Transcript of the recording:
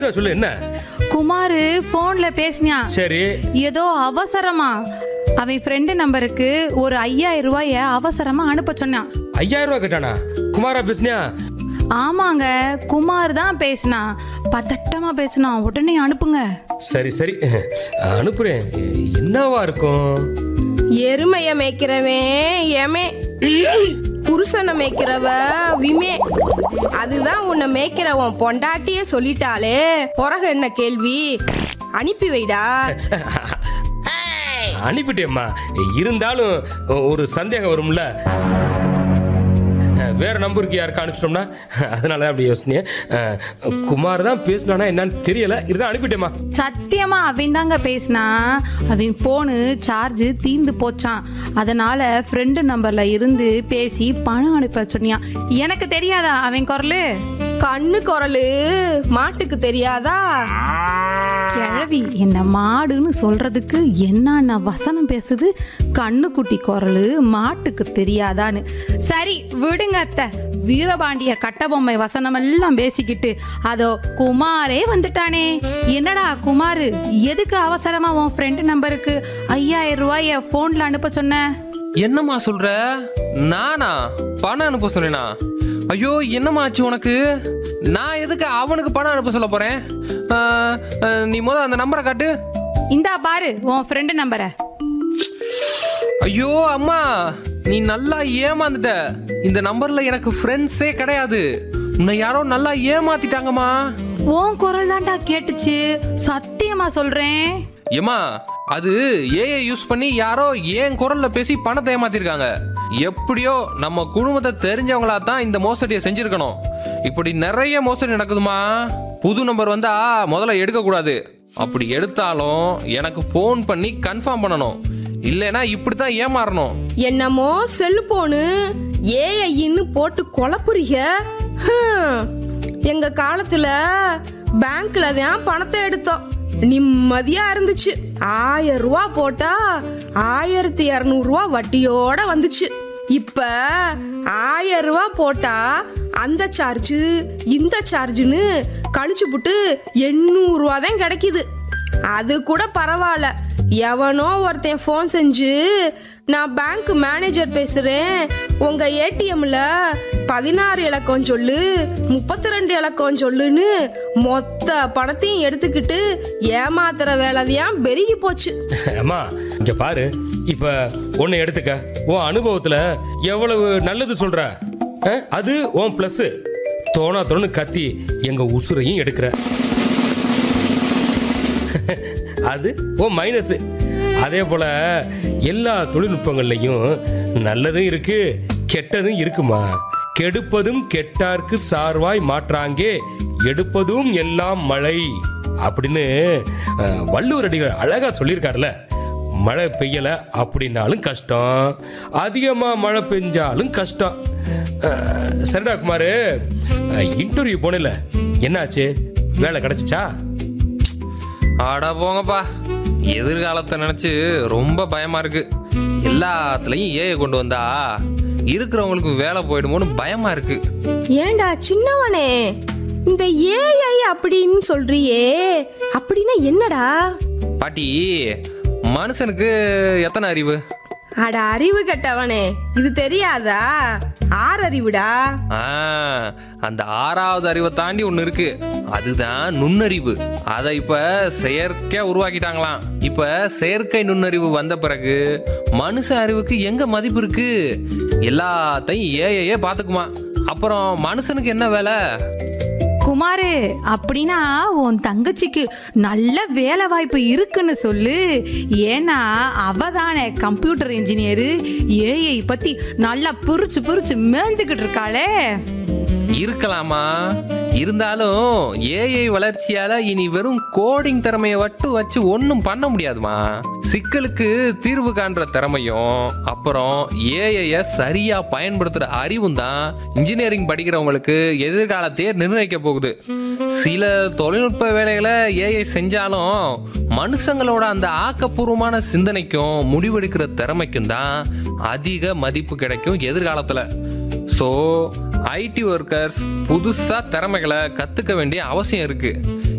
சொல்லு என்ன குமாரு போன்ல பேசினான் சரி ஏதோ அவசரமா அவன் ஃப்ரெண்டு நம்பருக்கு ஒரு ஐயாயிரம் ரூபாய அவசரமா அனுப்ப சொன்னான் ஐயாயிரம் ரூபாய் கேட்டானா குமாரா பேசுனியா ஆமாங்க குமார் தான் பேசினான் பதட்டமா பேசினான் உடனே அனுப்புங்க சரி சரி அனுப்புறேன் என்னவா இருக்கும் எருமைய மேய்க்கிறவன் எமே புருஷனை மேய்க்கிறவ விமே அதுதான் உன்னை மேய்க்கிறவன் பொண்டாட்டியே சொல்லிட்டாலே பிறகு என்ன கேள்வி அனுப்பி வைடா அனுப்பிட்டேம்மா இருந்தாலும் ஒரு சந்தேகம் வரும்ல வேற நம்பருக்கு யாருக்கு அனுப்பிச்சிட்டோம்னா அதனால தான் அப்படி யோசனையே குமார் தான் பேசினானா என்னன்னு தெரியல இருந்தாலும் அனுப்பிட்டேம்மா சத்தியமா அவன் தாங்க பேசினா அவன் போனு சார்ஜ் தீந்து போச்சான் அதனால ஃப்ரெண்டு நம்பர்ல இருந்து பேசி பணம் அனுப்ப சொன்னியான் எனக்கு தெரியாதா அவன் குரலு கண்ணு குரலு மாட்டுக்கு தெரியாதா கிழவி என்ன மாடுன்னு சொல்றதுக்கு என்னென்ன வசனம் பேசுது கண்ணுக்குட்டி குரலு மாட்டுக்கு தெரியாதான்னு சரி விடுங்க அத்தை வீரபாண்டிய கட்டபொம்மை வசனம் எல்லாம் பேசிக்கிட்டு அதோ குமாரே வந்துட்டானே என்னடா குமாரு எதுக்கு அவசரமா உன் ஃப்ரெண்டு நம்பருக்கு ஐயாயிரம் ரூபாய போன்ல அனுப்ப சொன்ன என்னம்மா சொல்ற நானா பணம் அனுப்ப சொன்னேனா ஐயோ என்னம்மா ஆச்சு உனக்கு நான் எதுக்கு அவனுக்கு பணம் அனுப்ப சொல்ல போறேன் ஆ, ஆ, நீ முத அந்த நம்பரை காட்டு இந்தா பாரு உன் ஃப்ரெண்டு நம்பரை ஐயோ அம்மா நீ நல்லா ஏமாந்துட்ட இந்த நம்பர்ல எனக்கு ஃப்ரெண்ட்ஸே கிடையாது உன்னை யாரோ நல்லா ஏமாத்திட்டாங்கம்மா உன் குரல் தான்டா கேட்டுச்சு சத்தியமா சொல்றேன் ஏம்மா அது ஏஐ யூஸ் பண்ணி யாரோ ஏன் குரல்ல பேசி பணத்தை ஏமாத்திருக்காங்க எப்படியோ நம்ம குடும்பத்தை தெரிஞ்சவங்களா தான் இந்த மோசடியை செஞ்சிருக்கணும் இப்படி நிறைய மோசடி நடக்குதுமா புது நம்பர் வந்தா முதல்ல எடுக்க கூடாது அப்படி எடுத்தாலும் எனக்கு ஃபோன் பண்ணி கன்ஃபார்ம் பண்ணணும் இல்லைன்னா இப்படி தான் ஏமாறணும் என்னமோ செல்போனு ஏஐன்னு போட்டு குழப்புறீங்க ஹம். எங்க காலத்துல பேங்க்ல தான் பணத்தை எடுத்தோம் நிம்மதியா இருந்துச்சு ஆயிரம் ரூபா போட்டா ஆயிரத்தி இரநூறுவா வட்டியோட வந்துச்சு இப்ப ஆயிரம் ரூபா போட்டா அந்த சார்ஜ் இந்த சார்ஜுன்னு கழிச்சு புட்டு எண்ணூறுவா தான் கிடைக்குது அது கூட பரவாயில்ல எவனோ ஒருத்தன் ஃபோன் செஞ்சு நான் பேங்க் மேனேஜர் பேசுகிறேன் உங்கள் ஏடிஎம்ல பதினாறு இலக்கம் சொல்லு முப்பத்தி ரெண்டு இலக்கம் சொல்லுன்னு மொத்த பணத்தையும் எடுத்துக்கிட்டு ஏமாத்துற வேலைதான் பெருகி போச்சு அம்மா இங்க பாரு இப்ப ஒன்னு எடுத்துக்க உன் அனுபவத்துல எவ்வளவு நல்லது சொல்ற அஹ், அது உன் பிளஸ் தோணா தோணு கத்தி எங்க உசுரையும் எடுக்கிற அது உன் மைனஸ் அதே போல எல்லா தொழில்நுட்பங்கள்லையும் நல்லதும் இருக்கு கெட்டதும் இருக்குமா கெடுப்பதும் கெட்டார்க்கு சார்வாய் மாற்றாங்கே எடுப்பதும் எல்லாம் மழை அப்படின்னு அஹ், வள்ளுவர் அடிகள் அழகா சொல்லியிருக்காருல்ல மழை பெய்யல அப்படின்னாலும் கஷ்டம் அதிகமா மழை பெஞ்சாலும் கஷ்டம் அஹ், சரிடா குமாரு இன்டர்வியூ போனல என்னாச்சு வேலை கிடைச்சிச்சா ஆடா போங்கப்பா எதிர்காலத்தை நினைச்சு ரொம்ப பயமா இருக்கு எல்லாத்துலயும் ஏஐ கொண்டு வந்தா இருக்கிறவங்களுக்கு வேலை போயிடுமோன்னு பயமா இருக்கு ஏண்டா சின்னவனே இந்த ஏஐ அப்படின்னு சொல்றியே அப்படின்னா என்னடா பாட்டி மனுஷனுக்கு எத்தனை அறிவு அட அறிவு கெட்டவனே இது தெரியாதா ஆறு அறிவுடா ஆ, அந்த ஆறாவது அறிவை தாண்டி ஒன்று இருக்கு அதுதான் நுண்ணறிவு அதை இப்ப செயற்கையா உருவாக்கிட்டாங்களாம் இப்ப செயற்கை நுண்ணறிவு வந்த பிறகு மனுஷ அறிவுக்கு எங்க மதிப்பு இருக்கு எல்லாத்தையும் ஏஐயே பாத்துக்குமா அப்புறம் மனுஷனுக்கு என்ன வேலை குமாரு அப்படின்னா உன் தங்கச்சிக்கு நல்ல வேலை வாய்ப்பு இருக்குன்னு சொல்லு ஏன்னா அவ தானே கம்ப்யூட்டர் இன்ஜினியரு ஏஐ பத்தி நல்லா புரிச்சு புரிச்சு மேய்ஞ்சுக்கிட்டு இருக்காளே இருக்கலாமா இருந்தாலும் ஏஐ வளர்ச்சியால இனி வெறும் கோடிங் திறமையை வட்டு வச்சு ஒன்றும் பண்ண முடியாதுமா சிக்கலுக்கு தீர்வு காண்ற திறமையும் அப்புறம் ஏஐய சரியா பயன்படுத்துற அறிவும் தான் இன்ஜினியரிங் படிக்கிறவங்களுக்கு எதிர்காலத்தையே நிர்ணயிக்க போகுது சில தொழில்நுட்ப வேலைகளை ஏஐ செஞ்சாலும் மனுஷங்களோட அந்த ஆக்கப்பூர்வமான சிந்தனைக்கும் முடிவெடுக்கிற திறமைக்கும் தான் அதிக மதிப்பு கிடைக்கும் எதிர்காலத்துல ஸோ ஐடி ஒர்க்கர்ஸ் புதுசாக திறமைகளை கற்றுக்க வேண்டிய அவசியம் இருக்குது